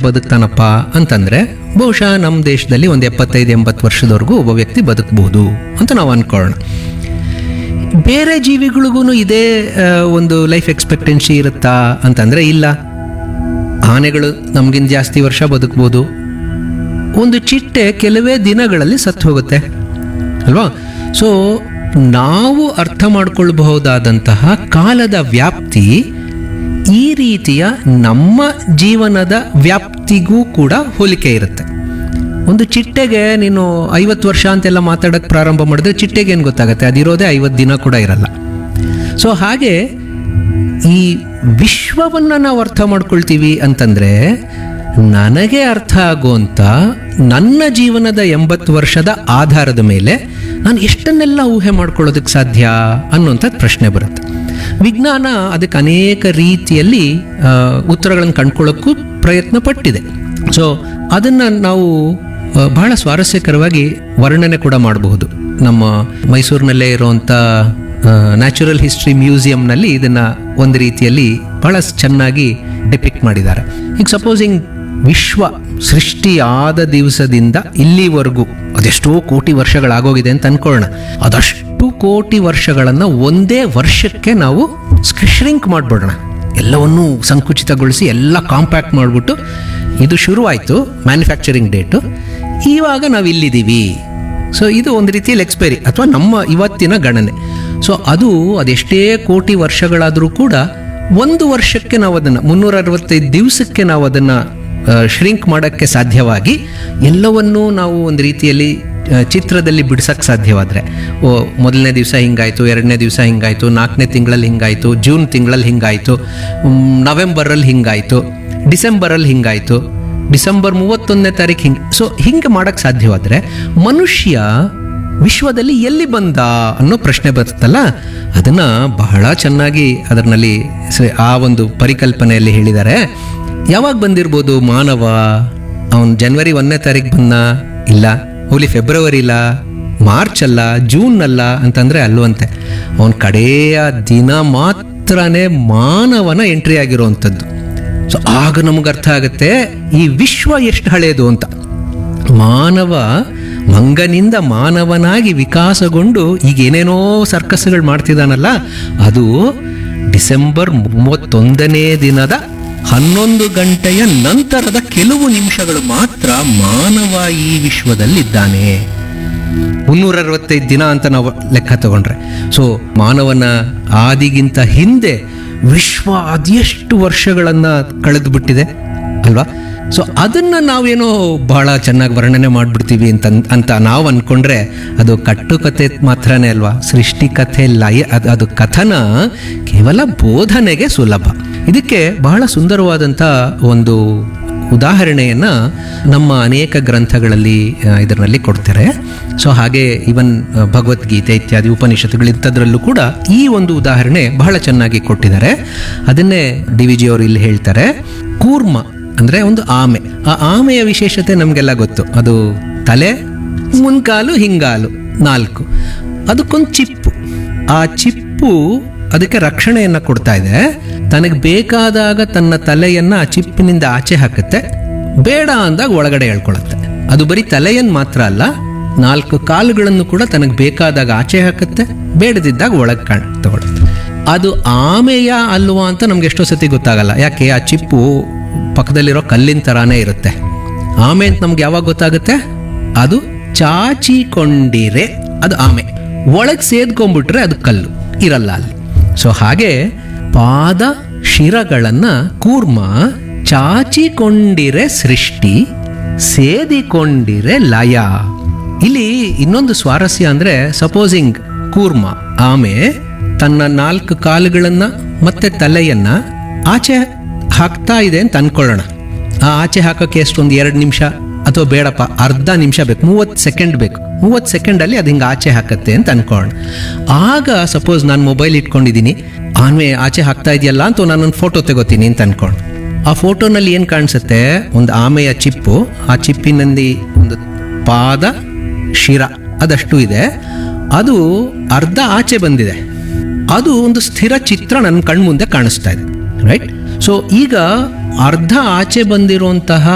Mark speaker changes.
Speaker 1: ಬದುಕ್ತಾನಪ್ಪ ಅಂತಂದ್ರೆ ಬಹುಶಃ ನಮ್ಮ ದೇಶದಲ್ಲಿ ಒಂದು ಎಪ್ಪತ್ತೈದು ಎಂಬತ್ತು ವರ್ಷದವರೆಗೂ ಒಬ್ಬ ವ್ಯಕ್ತಿ ಬದುಕಬಹುದು ಅಂತ ನಾವು ಅನ್ಕೊಳ್ಳೋಣ ಬೇರೆ ಜೀವಿಗಳಿಗೂ ಇದೇ ಆ, ಒಂದು ಲೈಫ್ ಎಕ್ಸ್ಪೆಕ್ಟೆನ್ಸಿ ಇರುತ್ತಾ ಅಂತಂದ್ರೆ ಇಲ್ಲ ಆನೆಗಳು ನಮಗಿಂತ ಜಾಸ್ತಿ ವರ್ಷ ಬದುಕ್ಬೋದು ಒಂದು ಚಿಟ್ಟೆ ಕೆಲವೇ ದಿನಗಳಲ್ಲಿ ಸತ್ತು ಹೋಗುತ್ತೆ ಅಲ್ವಾ ಸೊ ನಾವು ಅರ್ಥ ಮಾಡ್ಕೊಳ್ಬಹುದಾದಂತಹ ಕಾಲದ ವ್ಯಾಪ್ತಿ ಈ ರೀತಿಯ ನಮ್ಮ ಜೀವನದ ವ್ಯಾಪ್ತಿಗೂ ಕೂಡ ಹೋಲಿಕೆ ಇರುತ್ತೆ ಒಂದು ಚಿಟ್ಟೆಗೆ ನೀನು ಐವತ್ತು ವರ್ಷ ಅಂತೆಲ್ಲ ಮಾತಾಡೋಕ್ಕೆ ಪ್ರಾರಂಭ ಮಾಡಿದ್ರೆ ಚಿಟ್ಟೆಗೆ ಏನು ಗೊತ್ತಾಗುತ್ತೆ ಅದಿರೋದೇ ಐವತ್ತು ದಿನ ಕೂಡ ಇರಲ್ಲ ಸೊ ಹಾಗೆ ಈ ವಿಶ್ವವನ್ನು ನಾವು ಅರ್ಥ ಮಾಡ್ಕೊಳ್ತೀವಿ ಅಂತಂದ್ರೆ ನನಗೆ ಅರ್ಥ ಆಗುವಂಥ ನನ್ನ ಜೀವನದ ಎಂಬತ್ತು ವರ್ಷದ ಆಧಾರದ ಮೇಲೆ ನಾನು ಎಷ್ಟನ್ನೆಲ್ಲ ಊಹೆ ಮಾಡ್ಕೊಳ್ಳೋದಕ್ಕೆ ಸಾಧ್ಯ ಅನ್ನುವಂಥದ್ದು ಪ್ರಶ್ನೆ ಬರುತ್ತೆ ವಿಜ್ಞಾನ ಅದಕ್ಕೆ ಅನೇಕ ರೀತಿಯಲ್ಲಿ ಆ, ಉತ್ತರಗಳನ್ನು ಕಂಡ್ಕೊಳ್ಳೋಕ್ಕೂ ಪ್ರಯತ್ನ ಪಟ್ಟಿದೆ ಸೊ ಅದನ್ನು ನಾವು ಆ, ಬಹಳ ಸ್ವಾರಸ್ಯಕರವಾಗಿ ವರ್ಣನೆ ಕೂಡ ಮಾಡಬಹುದು ನಮ್ಮ ಮೈಸೂರಿನಲ್ಲೇ ಇರುವಂಥ ನ್ಯಾಚುರಲ್ ಹಿಸ್ಟ್ರಿ ಮ್ಯೂಸಿಯಂನಲ್ಲಿ ಇದನ್ನ ಒಂದು ರೀತಿಯಲ್ಲಿ ಬಹಳ ಚೆನ್ನಾಗಿ ಡಿಪಿಕ್ಟ್ ಮಾಡಿದ್ದಾರೆ ಈಗ ಸಪೋಸಿಂಗ್ ವಿಶ್ವ ಸೃಷ್ಟಿ ಆದ ದಿವಸದಿಂದ ಇಲ್ಲಿವರೆಗೂ ಅದೆಷ್ಟೋ ಕೋಟಿ ವರ್ಷಗಳಾಗೋಗಿದೆ ಅಂತ ಅನ್ಕೊಳ್ಳೋಣ ಅದಷ್ಟು ಕೋಟಿ ವರ್ಷಗಳನ್ನ ಒಂದೇ ವರ್ಷಕ್ಕೆ ನಾವು ಶ್ರಿಂಕ್ ಮಾಡ್ಬಿಡೋಣ ಎಲ್ಲವನ್ನೂ ಸಂಕುಚಿತಗೊಳಿಸಿ ಎಲ್ಲ ಕಾಂಪ್ಯಾಕ್ಟ್ ಮಾಡಿಬಿಟ್ಟು ಇದು ಶುರುವಾಯಿತು ಮ್ಯಾನುಫ್ಯಾಕ್ಚರಿಂಗ್ ಡೇಟು ಇವಾಗ ನಾವು ಇಲ್ಲಿದ್ದೀವಿ ಸೊ ಇದು ಒಂದು ರೀತಿಯಲ್ಲಿ ಎಕ್ಸ್ಪೈರಿ ಅಥವಾ ನಮ್ಮ ಇವತ್ತಿನ ಗಣನೆ ಸೊ ಅದು ಅದೆಷ್ಟೇ ಕೋಟಿ ವರ್ಷಗಳಾದರೂ ಕೂಡ ಒಂದು ವರ್ಷಕ್ಕೆ ನಾವು ಅದನ್ನು ಮುನ್ನೂರ ಅರವತ್ತೈದು ದಿವಸಕ್ಕೆ ನಾವು ಅದನ್ನು ಶ್ರಿಂಕ್ ಮಾಡೋಕ್ಕೆ ಸಾಧ್ಯವಾಗಿ ಎಲ್ಲವನ್ನೂ ನಾವು ಒಂದು ರೀತಿಯಲ್ಲಿ ಆ, ಚಿತ್ರದಲ್ಲಿ ಬಿಡ್ಸಕ್ಕೆ ಸಾಧ್ಯವಾದರೆ ಓ ಮೊದಲನೇ ದಿವಸ ಹಿಂಗಾಯಿತು ಎರಡನೇ ದಿವಸ ಹಿಂಗಾಯಿತು ನಾಲ್ಕನೇ ತಿಂಗಳಲ್ಲಿ ಹಿಂಗಾಯಿತು ಜೂನ್ ತಿಂಗಳಲ್ಲಿ ಹಿಂಗಾಯಿತು ನವೆಂಬರಲ್ಲಿ ಹಿಂಗಾಯಿತು ಡಿಸೆಂಬರಲ್ಲಿ ಹಿಂಗಾಯಿತು ಡಿಸೆಂಬರ್ ಮೂವತ್ತೊಂದನೇ ತಾರೀಕು ಹಿಂಗೆ ಸೊ ಹಿಂಗೆ ಮಾಡೋಕ್ಕೆ ಸಾಧ್ಯವಾದರೆ ಮನುಷ್ಯ ವಿಶ್ವದಲ್ಲಿ ಎಲ್ಲಿ ಬಂದ ಅನ್ನೋ ಪ್ರಶ್ನೆ ಬರುತ್ತಲ್ಲ ಅದನ್ನ ಬಹಳ ಚೆನ್ನಾಗಿ ಅದರಲ್ಲಿ ಸ- ಆ ಒಂದು ಪರಿಕಲ್ಪನೆಯಲ್ಲಿ ಹೇಳಿದ್ದಾರೆ ಯಾವಾಗ ಬಂದಿರ್ಬೋದು ಮಾನವ ಅವನು ಜನವರಿ ಒಂದನೇ ತಾರೀಕು ಬಂದ ಇಲ್ಲ ಹೋಲಿ ಫೆಬ್ರವರಿ ಇಲ್ಲ ಮಾರ್ಚ್ ಅಲ್ಲ ಜೂನ್ ಅಲ್ಲ ಅಂತಂದ್ರೆ ಅಲ್ವಂತೆ ಅವನ ಕಡೆಯ ದಿನ ಮಾತ್ರನೇ ಮಾನವನ ಎಂಟ್ರಿ ಆಗಿರುವಂಥದ್ದು ಸೊ ಆಗ ನಮಗೆ ಅರ್ಥ ಆಗುತ್ತೆ ಈ ವಿಶ್ವ ಎಷ್ಟು ಹಳೆಯದು ಅಂತ ಮಾನವ ಮಂಗನಿಂದ ಮಾನವನಾಗಿ ವಿಕಾಸಗೊಂಡು ಈಗ ಏನೇನೋ ಸರ್ಕಸ್ಗಳು ಮಾಡ್ತಿದ್ದಾನಲ್ಲ ಅದು ಡಿಸೆಂಬರ್ ಮೂವತ್ತೊಂದನೇ ದಿನದ ಹನ್ನೊಂದು ಗಂಟೆಯ ನಂತರದ ಕೆಲವು ನಿಮಿಷಗಳು ಮಾತ್ರ ಮಾನವ ಈ ವಿಶ್ವದಲ್ಲಿದ್ದಾನೆ ಮುನ್ನೂರ ಅರವತ್ತೈದು ದಿನ ಅಂತ ನಾವು ಲೆಕ್ಕ ತಗೊಂಡ್ರೆ ಸೊ ಮಾನವನ ಆದಿಗಿಂತ ಹಿಂದೆ ವಿಶ್ವ ಅದೆಷ್ಟು ವರ್ಷಗಳನ್ನ ಕಳೆದು ಬಿಟ್ಟಿದೆ ಅಲ್ವಾ ಸೊ ಅದನ್ನ ನಾವೇನೋ ಬಹಳ ಚೆನ್ನಾಗಿ ವರ್ಣನೆ ಮಾಡ್ಬಿಡ್ತೀವಿ ಅಂತ ಅಂತ ನಾವು ಅನ್ಕೊಂಡ್ರೆ ಅದು ಕಟ್ಟುಕತೆ ಮಾತ್ರನೇ ಅಲ್ವಾ ಸೃಷ್ಟಿಕಥೆ ಲಯ ಅದು ಅದು ಕಥನ ಕೇವಲ ಬೋಧನೆಗೆ ಸುಲಭ ಇದಕ್ಕೆ ಬಹಳ ಸುಂದರವಾದಂಥ ಒಂದು ಉದಾಹರಣೆಯನ್ನ ನಮ್ಮ ಅನೇಕ ಗ್ರಂಥಗಳಲ್ಲಿ ಆ, ಇದರಲ್ಲಿ ಕೊಡ್ತಾರೆ ಸೊ ಹಾಗೆ ಇವನ್ ಆ, ಭಗವದ್ಗೀತೆ ಇತ್ಯಾದಿ ಉಪನಿಷತ್ತುಗಳು ಇಂಥದ್ರಲ್ಲೂ ಕೂಡ ಈ ಒಂದು ಉದಾಹರಣೆ ಬಹಳ ಚೆನ್ನಾಗಿ ಕೊಟ್ಟಿದ್ದಾರೆ ಅದನ್ನೇ ಡಿ ವಿ ಜಿ ಅವರು ಇಲ್ಲಿ ಹೇಳ್ತಾರೆ ಕೂರ್ಮ ಅಂದ್ರೆ ಒಂದು ಆಮೆ ಆ ಆಮೆಯ ವಿಶೇಷತೆ ನಮಗೆಲ್ಲ ಗೊತ್ತು ಅದು ತಲೆ ಮುನ್ಕಾಲು ಹಿಂಗಾಲು ನಾಲ್ಕು ಅದಕ್ಕೊಂದು ಚಿಪ್ಪು ಆ ಚಿಪ್ಪು ಅದಕ್ಕೆ ರಕ್ಷಣೆಯನ್ನ ಕೊಡ್ತಾ ಇದೆ ತನಗೆ ಬೇಕಾದಾಗ ತನ್ನ ತಲೆಯನ್ನ ಆ ಚಿಪ್ಪಿನಿಂದ ಆಚೆ ಹಾಕುತ್ತೆ ಬೇಡ ಅಂದಾಗ ಒಳಗಡೆ ಹೇಳ್ಕೊಳುತ್ತೆ ಅದು ಬರೀ ತಲೆಯನ್ನು ಮಾತ್ರ ಅಲ್ಲ ನಾಲ್ಕು ಕಾಲುಗಳನ್ನು ಕೂಡ ತನಗೆ ಬೇಕಾದಾಗ ಆಚೆ ಹಾಕುತ್ತೆ ಬೇಡದಿದ್ದಾಗ ಒಳಗೆ ಕಾಣ್ ತಗೊಳುತ್ತೆ ಅದು ಆಮೆಯ ಅಲ್ವಾ ಅಂತ ನಮ್ಗೆ ಎಷ್ಟೋ ಸತಿ ಗೊತ್ತಾಗಲ್ಲ ಯಾಕೆ ಆ ಚಿಪ್ಪು ಪಕ್ಕದಲ್ಲಿರೋ ಕಲ್ಲಿನ ತರಾನೇ ಇರುತ್ತೆ ಆಮೆ ಅಂತ ನಮ್ಗೆ ಯಾವಾಗ ಗೊತ್ತಾಗುತ್ತೆ ಅದು ಚಾಚಿಕೊಂಡಿರೆ ಅದು ಆಮೆ ಒಳಗೆ ಸೇದ್ಕೊಂಡ್ಬಿಟ್ರೆ ಅದು ಕಲ್ಲು ಇರಲ್ಲ ಅಲ್ಲಿ ಸೊ ಹಾಗೆ ಪಾದ ಶಿರಗಳನ್ನ ಕೂರ್ಮ ಚಾಚಿಕೊಂಡಿರೆ ಸೃಷ್ಟಿ ಸೇದಿಕೊಂಡಿರೆ ಲಯ ಇಲ್ಲಿ ಇನ್ನೊಂದು ಸ್ವಾರಸ್ಯ ಅಂದ್ರೆ ಸಪೋಸಿಂಗ್ ಕೂರ್ಮ ಆಮೆ ತನ್ನ ನಾಲ್ಕು ಕಾಲುಗಳನ್ನ ಮತ್ತೆ ತಲೆಯನ್ನ ಆಚೆ ಹಾಕ್ತಾ ಇದೆ ಅಂತ ಅನ್ಕೊಳ್ಳೋಣ ಆ ಆಚೆ ಹಾಕೋಕೆ ಎಷ್ಟೊಂದು ಎರಡು ನಿಮಿಷ ಅಥವಾ ಬೇಡಪ್ಪ ಅರ್ಧ ನಿಮಿಷ ಬೇಕು ಮೂವತ್ತು ಸೆಕೆಂಡ್ ಬೇಕು ಮೂವತ್ತು ಸೆಕೆಂಡಲ್ಲಿ ಅದು ಹಿಂಗೆ ಆಚೆ ಹಾಕತ್ತೆ ಅಂತ ಅನ್ಕೊಳ್ಳೋಣ ಆಗ ಸಪೋಸ್ ನಾನು ಮೊಬೈಲ್ ಇಟ್ಕೊಂಡಿದ್ದೀನಿ ಆನ್ವೆ ಆಚೆ ಹಾಕ್ತಾ ಇದೆಯಲ್ಲ ಅಂತ ನಾನೊಂದು ಫೋಟೋ ತೆಗೋತೀನಿ ಅಂತ ಅನ್ಕೊಳ್ಳೋಣ ಆ ಫೋಟೋನಲ್ಲಿ ಏನು ಕಾಣಿಸುತ್ತೆ ಒಂದು ಆಮೆಯ ಚಿಪ್ಪು ಆ ಚಿಪ್ಪಿನಲ್ಲಿ ಒಂದು ಪಾದ ಶಿರ ಅದಷ್ಟು ಇದೆ ಅದು ಅರ್ಧ ಆಚೆ ಬಂದಿದೆ ಅದು ಒಂದು ಸ್ಥಿರ ಚಿತ್ರ ನನ್ನ ಕಣ್ಮುಂದೆ ಕಾಣಿಸ್ತಾ ಇದೆ ರೈಟ್ ಸೊ ಈಗ ಅರ್ಧ ಆಚೆ ಬಂದಿರುವಂತಹ